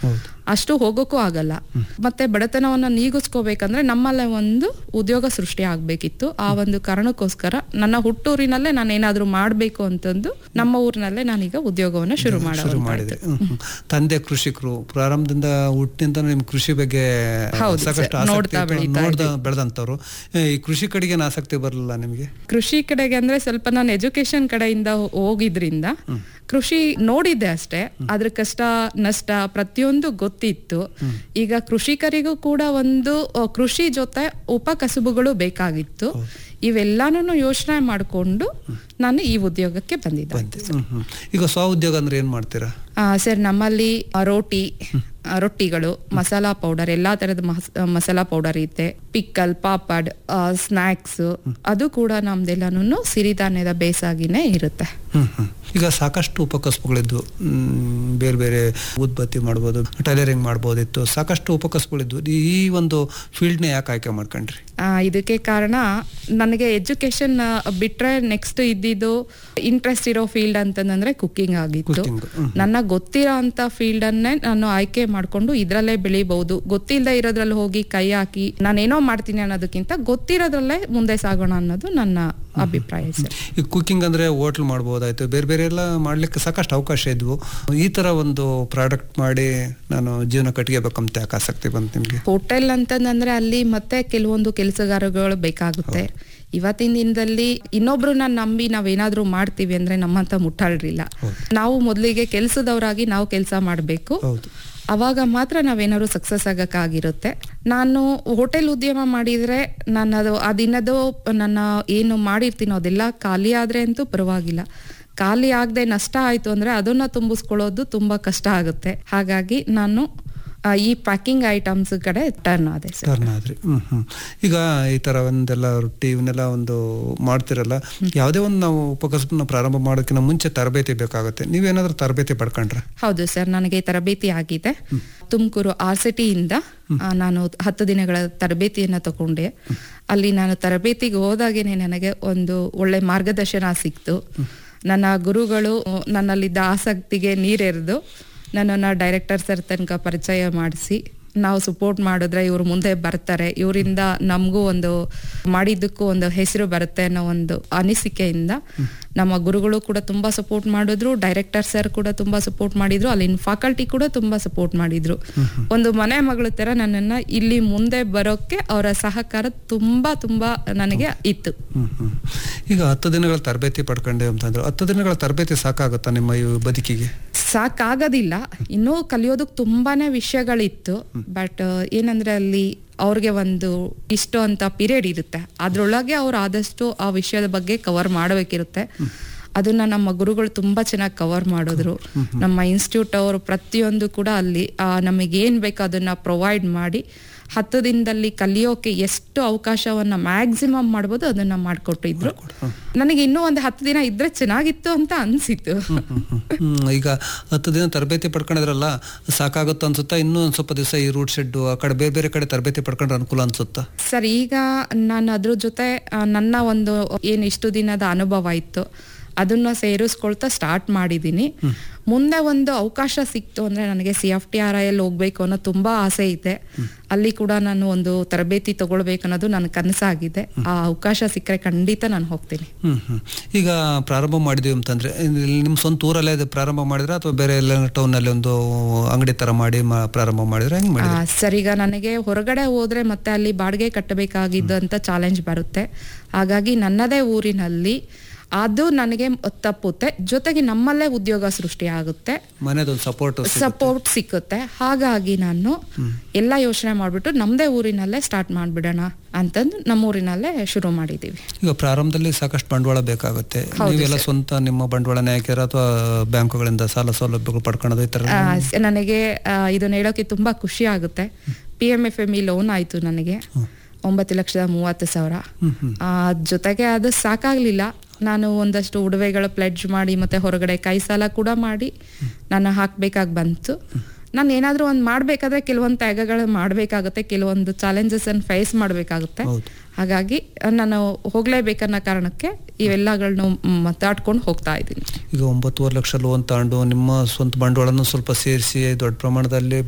ಹೌದು ಅಷ್ಟು ಹೋಗೋಕ್ಕೂ ಆಗಲ್ಲ ಮತ್ತೆ ಬಡತನವನ್ನ ನೀಗಿಸ್ಕೋಬೇಕಂದ್ರೆ ನಮ್ಮಲ್ಲೇ ಒಂದು ಉದ್ಯೋಗ ಸೃಷ್ಟಿ ಆಗ್ಬೇಕಿತ್ತು ಆ ಒಂದು ಕಾರಣಕ್ಕೋಸ್ಕರ ನನ್ನ ಹುಟ್ಟೂರಿನಲ್ಲೇ ನಾನು ಏನಾದ್ರೂ ಮಾಡ್ಬೇಕು ಅಂತಂದು ನಮ್ಮ ಊರಿನಲ್ಲೇ ನಾನೀಗ ಉದ್ಯೋಗವನ್ನ ಶುರು ಶುರು ಮಾಡೋದು ಮಾಡಿದ್ರಿ ಹ್ಮ್, ಹ್ಮ್. ತಂದೆ ಕೃಷಿಕರು ಪ್ರಾರಂಭದಿಂದ ಹುಟ್ಟಿನಿಂದ ನಿಮ್ ಕೃಷಿ ಬಗ್ಗೆ ಹೌದು ಸಾಕಷ್ಟು ಸರ್, ಆಸಕ್ತಿ ನೋಡ್ತಾ ಇತ್ತು, ಬೆಳೀತಾ ನೋಡ್ದ ಬೆಳೆದಂತವ್ರು ಈ ಕೃಷಿ ಕಡೆಗೆ ಆಸಕ್ತಿ ಬರಲಿಲ್ಲ ನಿಮಗೆ ಕೃಷಿ ಕಡೆಗೆ ಅಂದ್ರೆ ಸ್ವಲ್ಪ ನಾನು ಎಜುಕೇಶನ್ ಕಡೆಯಿಂದ ಹೋ- ಹೋಗಿದ್ರಿಂದ ಕೃಷಿ ನೋಡಿದ್ದೆ ಅಷ್ಟೇ ಅದ್ರ ಕಷ್ಟ ನಷ್ಟ ಪ್ರತಿಯೊಂದು ಗೊತ್ತಿತ್ತು ಈಗ ಕೃಷಿಕರಿಗೂ ಕೂಡ ಒಂದು ಅ, ಕೃಷಿ ಜೊತೆ ಉಪಕಸುಬುಗಳು ಬೇಕಾಗಿತ್ತು ಇವೆಲ್ಲಾನು ಯೋಚನೆ ಮಾಡಿಕೊಂಡು ನಾನು ಈ ಉದ್ಯೋಗಕ್ಕೆ ಬಂದಿದ್ದೆ ಬಂದೆ ಹ್ಮ್, ಹ್ಮ್. ಈಗ ಸ್ವ ಉದ್ಯೋಗ ಅಂದ್ರೆ ಏನ್ ಮಾಡ್ತೀರಾ ಆ, ಸರ್ ನಮ್ಮಲ್ಲಿ ಆ, ರೋಟಿ ಆ, ರೊಟ್ಟಿಗಳು ಮಸಾಲಾ ಪೌಡರ್ ಎಲ್ಲಾ ತರದ ಮಸ್- ಮಸಾಲಾ ಪೌಡರ್ ಇರುತ್ತೆ ಪಿಕ್ಕಲ್ ಪಾಪಡ್ ಸ್ನಾಕ್ಸ್ ಅದು ಕೂಡ ನಮ್ದೆಲ್ಲಾನು ಸಿರಿಧಾನ್ಯದ ಬೇಸಾಗಿನೇ ಇರುತ್ತೆ ಹ್ಮ್ ಹ್ಮ್. ಈಗ ಸಾಕಷ್ಟು ಉಪಕಸಬುಗಳಿದ್ದು ಹ್ಮ್, ಬೇರೆ ಬೇರೆ ಉತ್ಪತ್ತಿ ಮಾಡ್ಬೋದು ಟೈಲರಿಂಗ್ ಮಾಡ್ಬೋದಿತ್ತು ಸಾಕಷ್ಟು ಉಪಕಸಬುಗಳಿದ್ದು ಈ ಒಂದು ಫೀಲ್ಡ್ನ ಯಾಕೆ ಆಯ್ಕೆ ಮಾಡ್ಕೊಂಡ್ರಿ ಆ, ಇದಕ್ಕೆ ಕಾರಣ ನನಗೆ ಎಜುಕೇಶನ್ ಬಿಟ್ರೆ ನೆಕ್ಸ್ಟ್ ಇದ್ದಿದ್ದು ಇಂಟ್ರೆಸ್ಟ್ ಇರೋ ಫೀಲ್ಡ್ ಅಂತಂದ್ರೆ ಕುಕ್ಕಿಂಗ್ ಆಗಿತ್ತು Cooking, ಹ್ಮ್. ನನ್ನ ಗೊತ್ತಿರೋ ಅಂತ ಫೀಲ್ಡ್ ಅನ್ನೇ ನಾನು ಆಯ್ಕೆ ಮಾಡ್ಕೊಂಡು ಇದ್ರಲ್ಲೇ ಬೆಳಿಬಹುದು ಗೊತ್ತಿಲ್ಲದೆ ಇರೋದ್ರಲ್ಲಿ ಹೋಗಿ ಕೈ ಹಾಕಿ ನಾನೇನೋ ಮಾಡ್ತೀನಿ ಅನ್ನೋದಕ್ಕಿಂತ ಗೊತ್ತಿರೋದ್ರಲ್ಲೇ ಮುಂದೆ ಸಾಗೋಣ ಅನ್ನೋದು ನನ್ನ ಅಭಿಪ್ರಾಯ ಸರ್ ಈ ಕುಕಿಂಗ್ ಅಂದ್ರೆ ಹೋಟ್ಲ್ ಮಾಡ್ಬೋದಾಯ್ತು ಬೇರೆ ಬೇರೆ ಎಲ್ಲ ಮಾಡ್ಲಿಕ್ಕೆ ಸಾಕಷ್ಟು ಅವಕಾಶ ಇದ್ವು ಈ ತರ ಒಂದು ಪ್ರಾಡಕ್ಟ್ ಮಾಡಿ ನಾನು ಜೀವನ ಕಟ್ಕೋಬೇಕಂತ ಯಾಕೆ ಆಸಕ್ತಿ ಬಂತು ನಿಮ್ಗೆ ಹೋಟೆಲ್ ಅಂತಂದ್ರೆ ಅಲ್ಲಿ ಮತ್ತೆ ಕೆಲವೊಂದು ಕೆಲಸಗಾರಗಳು ಬೇಕಾಗುತ್ತೆ ಇವತ್ತಿನ ದಿನದಲ್ಲಿ ಇನ್ನೊಬ್ರನ್ನ ನಂಬಿ ನಾವೇನಾದ್ರೂ ಮಾಡ್ತೀವಿ ಅಂದ್ರೆ ನಮ್ಮಂತ ಮುಟ್ಟಾಳ್ರಿಲ್ಲ ನಾವು ಮೊದಲಿಗೆ ಕೆಲಸದವರಾಗಿ ನಾವು ಕೆಲಸ ಮಾಡಬೇಕು ಹೌದು ಅವಾಗ ಮಾತ್ರ ನಾವೇನಾದ್ರು ಸಕ್ಸಸ್ ಆಗಕ್ಕಾಗಿರುತ್ತೆ ನಾನು ಹೋಟೆಲ್ ಉದ್ಯಮ ಮಾಡಿದ್ರೆ ನಾನು ಅದು ಆ ದಿನದ ನನ್ನ ಏನು ಮಾಡಿರ್ತೀನೋ ಅದೆಲ್ಲ ಖಾಲಿ ಆದ್ರೆ ಅಂತೂ ಪರವಾಗಿಲ್ಲ ಖಾಲಿ ಆಗದೆ ನಷ್ಟ ಆಯ್ತು ಅಂದ್ರೆ ಅದನ್ನ ತುಂಬಿಸ್ಕೊಳ್ಳೋದು ತುಂಬಾ ಕಷ್ಟ ಆಗುತ್ತೆ ಹಾಗಾಗಿ ನಾನು ಆ, ಈ ಪ್ಯಾಕಿಂಗ್ ಐಟಮ್ಸ್ ಕಡೆ ಟರ್ನ್ ಆದೆ ಸರ್ ಟರ್ನ್ ಆದ್ರಿ ಹ್ಮ್ ಹ್ಮ್ ಈಗ ಈ ತರ ಒಂದೆಲ್ಲ ರೊಟ್ಟಿ ಇವನ್ನೆಲ್ಲ ಒಂದು ಮಾಡ್ತಿರಲ್ಲ ಯಾವುದೇ ಒಂದು ನಾವು ಉಪಕಸಬನ್ನ ಪ್ರಾರಂಭ ಮಾಡೋಕ್ಕಿಂತ ಮುಂಚೆ ತರಬೇತಿ ಬೇಕಾಗುತ್ತೆ ನೀವೇನಾದ್ರೂ ತರಬೇತಿ ಪಡ್ಕೊಂಡ್ರೆ ಹೌದು ಸರ್ ನನಗೆ ತರಬೇತಿ ಆಗಿದೆ ತುಮಕೂರು ಆರ್ ಸಿಟಿಯಿಂದ ನಾನು ಹತ್ತು ದಿನಗಳ ತರಬೇತಿಯನ್ನ ತಗೊಂಡೆ ಅಲ್ಲಿ ನಾನು ತರಬೇತಿಗೆ ಹೋದಾಗೇನೆ ನನಗೆ ಒಂದು ಒಳ್ಳೆ ಮಾರ್ಗದರ್ಶನ ಸಿಕ್ತು ನನ್ನ ಗುರುಗಳು ನನ್ನಲ್ಲಿದ್ದ ಆಸಕ್ತಿಗೆ ನೀರೆರೆದು ನನ್ನನ್ನು ಡೈರೆಕ್ಟರ್ ಸರ್ ತನಕ ಪರಿಚಯ ಮಾಡಿಸಿ ನಾವು ಸಪೋರ್ಟ್ ಮಾಡಿದ್ರೆ ಇವ್ರು ಮುಂದೆ ಬರ್ತಾರೆ ಇವರಿಂದ ನಮಗೂ ಒಂದು ಮಾಡಿದ್ದಕ್ಕೂ ಒಂದು ಹೆಸರು ಬರುತ್ತೆ ಅನ್ನೋ ಒಂದು ಅನಿಸಿಕೆಯಿಂದ ನಮ್ಮ ಗುರುಗಳು ಕೂಡ ತುಂಬಾ ಸಪೋರ್ಟ್ ಮಾಡಿದ್ರು ಡೈರೆಕ್ಟರ್ ಸರ್ ಕೂಡ ತುಂಬಾ ಸಪೋರ್ಟ್ ಮಾಡಿದ್ರು ಅಲ್ಲಿನ ಫ್ಯಾಕಲ್ಟಿ ಕೂಡ ತುಂಬಾ ಸಪೋರ್ಟ್ ಮಾಡಿದ್ರು ಒಂದು ಮನೆ ಮಗಳ ತರ ನನ್ನನ್ನ ಇಲ್ಲಿ ಮುಂದೆ ಬರೋಕ್ಕೆ ಅವರ ಸಹಕಾರ ತುಂಬಾ ತುಂಬಾ ನನಗೆ ಇತ್ತು ಹ್ಮ್ ಹ್ಮ್ ಈಗ ಹತ್ತು ದಿನಗಳ ತರಬೇತಿ ಪಡ್ಕೊಂಡೆ ಅಂತಂದ್ರೆ ಹತ್ತು ದಿನಗಳ ತರಬೇತಿ ಸಾಕಾಗುತ್ತಾ ನಿಮ್ಮ ಈ ಬದುಕಿಗೆ ಸಾಕಾಗೋದಿಲ್ಲ ಇನ್ನೂ ಕಲಿಯೋದಕ್ಕೆ ತುಂಬಾನೇ ವಿಷಯಗಳಿತ್ತು ಬಟ್ ಏನಂದ್ರೆ ಅಲ್ಲಿ ಅವ್ರಿಗೆ ಒಂದು ಇಷ್ಟು ಅಂತ ಪೀರಿಯಡ್ ಇರುತ್ತೆ ಅದ್ರೊಳಗೆ ಅವ್ರು ಆದಷ್ಟು ಆ ವಿಷಯದ ಬಗ್ಗೆ ಕವರ್ ಮಾಡಬೇಕಿರುತ್ತೆ ಅದನ್ನ ನಮ್ಮ ಗುರುಗಳು ತುಂಬಾ ಚೆನ್ನಾಗಿ ಕವರ್ ಮಾಡಿದ್ರು ನಮ್ಮ ಇನ್ಸ್ಟಿಟ್ಯೂಟ್ ಅವರು ಪ್ರತಿಯೊಂದು ಕೂಡ ಅಲ್ಲಿ ಆ, ನಮಗೆ ಏನ್ ಬೇಕು ಅದನ್ನ ಪ್ರೊವೈಡ್ ಮಾಡಿ ಹತ್ತು ದಿನದಲ್ಲಿ ಕಲಿಯೋಕೆ ಎಷ್ಟು ಅವಕಾಶವನ್ನ ಮ್ಯಾಕ್ಸಿಮಮ್ ಮಾಡ್ಬೋದು ಅದನ್ನ ಮಾಡ್ಕೊಟ್ಟಿದ್ರು ನನಗೆ ಇನ್ನೂ ಒಂದು ಹತ್ತು ದಿನ ಇದ್ರೆ ಚೆನ್ನಾಗಿತ್ತು ಅಂತ ಅನ್ಸಿತ್ತು ಹ್ಮ್, ಹ್ಮ್. ಹ್ಮ್, ಈಗ ಹತ್ತು ದಿನ ತರಬೇತಿ ಪಡ್ಕೊಂಡಿದ್ರಲ್ಲ ಸಾಕಾಗುತ್ತೆ ಅನ್ಸುತ್ತಾ ಇನ್ನೂ ಒಂದ್ ಸ್ವಲ್ಪ ದಿವಸ ಈ ರೂಟ್ ಶೆಡ್ ಆ ಕಡೆ ಬೇರೆ ಬೇರೆ ಕಡೆ ತರಬೇತಿ ಪಡ್ಕೊಂಡ್ರೆ ಅನುಕೂಲ ಅನ್ಸುತ್ತಾ ಸರ್ ಈಗ ನಾನು ಅದ್ರ ಜೊತೆ ಆ, ನನ್ನ ಒಂದು ಏನು ಇಷ್ಟು ದಿನದ ಅನುಭವ ಇತ್ತು ಅದನ್ನ ಸೇರಿಸ್ಕೊಳ್ತಾ ಸ್ಟಾರ್ಟ್ ಮಾಡಿದ್ದೀನಿ ಮುಂದೆ ಒಂದು ಅವಕಾಶ ಸಿಕ್ತು ಅಂದ್ರೆ ನನಗೆ C F T R I L ಹೋಗ್ಬೇಕು ಅನ್ನೋ ತುಂಬಾ ಆಸೆ ಇದೆ ಅಲ್ಲಿ ಕೂಡ ನಾನು ಒಂದು ತರಬೇತಿ ತಗೊಳ್ಬೇಕು ಅನ್ನೋದು ನನ್ನ ಕನಸಾಗಿದೆ ಆ ಅವಕಾಶ ಸಿಕ್ಕರೆ ಖಂಡಿತ ನಾನು ಹೋಗ್ತೀನಿ ಹ್ಮ್ ಹ್ಮ್ ಈಗ ಪ್ರಾರಂಭ ಮಾಡಿದೀವಿ ಅಂತಂದ್ರೆ ಇಲ್ಲಿ ನಿಮ್ಮ ಸ್ವಂತ ಊರಲ್ಲೇ ಅದು ಪ್ರಾರಂಭ ಮಾಡಿದ್ರೆ ಅಥವಾ ಬೇರೆ ಎಲ್ಲ ಟೌನ್ ಅಲ್ಲಿ ಒಂದು ಅಂಗಡಿ ತರ ಮಾಡಿ ಮಾ- ಪ್ರಾರಂಭ ಮಾಡಿದ್ರೆ ಹೆಂಗ್ ಮಾಡಿ ಆ, ಸರ್ ಈಗ ನನಗೆ ಹೊರಗಡೆ ಹೋದ್ರೆ ಮತ್ತೆ ಅಲ್ಲಿ ಬಾಡಿಗೆ ಕಟ್ಟಬೇಕಾಗಿದ್ದಂತ ಚಾಲೆಂಜ್ ಬರುತ್ತೆ ಹಾಗಾಗಿ ನನ್ನದೇ ಊರಿನಲ್ಲಿ ಅದು ನನಗೆ ತಪ್ಪುತ್ತೆ ಜೊತೆಗೆ ನಮ್ಮಲ್ಲೇ ಉದ್ಯೋಗ ಸೃಷ್ಟಿ ಆಗುತ್ತೆ ಮನೆದೊಂದು ಸಪೋರ್ಟ್ ಸಪೋರ್ಟ್ ಸಿಕ್ಕುತ್ತೆ ಹಾಗಾಗಿ ನಾನು ಎಲ್ಲ ಯೋಚನೆ ಮಾಡ್ಬಿಟ್ಟು ನಮ್ದೇ ಊರಿನಲ್ಲೇ ಸ್ಟಾರ್ಟ್ ಮಾಡ್ಬಿಡೋಣ ಅಂತಂದು ನಮ್ಮ ಊರಿನಲ್ಲೇ ಶುರು ಮಾಡಿದೀವಿ ಈಗ ಪ್ರಾರಂಭದಲ್ಲಿ ಸಾಕಷ್ಟು ಬಂಡವಾಳ ಬೇಕಾಗುತ್ತೆ ನೀವೆಲ್ಲ ಸ್ವಂತ ನಿಮ್ಮ ಬಂಡವಾಳನೇ ಹಾಕಿರ ಅಥವಾ ಬ್ಯಾಂಕುಗಳಿಂದ ಸಾಲ ಸೌಲಭ್ಯಗಳು ಪಡ್ಕೊಳ್ಳೋದು ಈ ತರ ಆ, ಸ- ನನಗೆ ಆ, ಇದನ್ನ ಹೇಳೋಕೆ ತುಂಬಾ ಖುಷಿ ಆಗುತ್ತೆ P M F M E loan ಆಯ್ತು ನನಗೆ ಒಂಬತ್ತು ಲಕ್ಷದ ಮೂವತ್ತು ಸಾವಿರ ಆ, ಜೊತೆಗೆ ಅದು ಸಾಕಾಗ್ಲಿಲ್ಲ ನಾನು ಒಂದಷ್ಟು ಉಡುವೆಗಳ ಪ್ಲೆಡ್ಜ್ ಮಾಡಿ ಮತ್ತೆ ಹೊರಗಡೆ ಕೈ ಸಾಲ ಕೂಡ ಮಾಡಿ ನಾನು ಹಾಕ್ಬೇಕಾಗಿ ಬಂತು ನಾನು ಏನಾದ್ರೂ ಒಂದು ಮಾಡ್ಬೇಕಾದ್ರೆ ಕೆಲವೊಂದು ತ್ಯಾಗಗಳು ಮಾಡ್ಬೇಕಾಗುತ್ತೆ ಕೆಲವೊಂದು ಚಾಲೆಂಜಸ್ ಅನ್ನು ಫೇಸ್ ಮಾಡ್ಬೇಕಾಗುತ್ತೆ ಹೌದು. ಹಾಗಾಗಿ ನಾನು ಹೋಗ್ಲೇಬೇಕನ್ನೋ ಕಾರಣಕ್ಕೆ ಇವೆಲ್ಲಗಳನ್ನ ಮಾತಾಡ್ಕೊಂಡು ಹೋಗ್ತಾ ಇದ್ದೀನಿ ಈಗ ಒಂಬತ್ತುವರೆ ಲಕ್ಷ ಲೋನ್ ತಗೊಂಡು ನಿಮ್ಮ ಸ್ವಂತ ಬಂಡವಾಳನ ಸ್ವಲ್ಪ ಸೇರಿಸಿ ದೊಡ್ಡ ಪ್ರಮಾಣದಲ್ಲಿ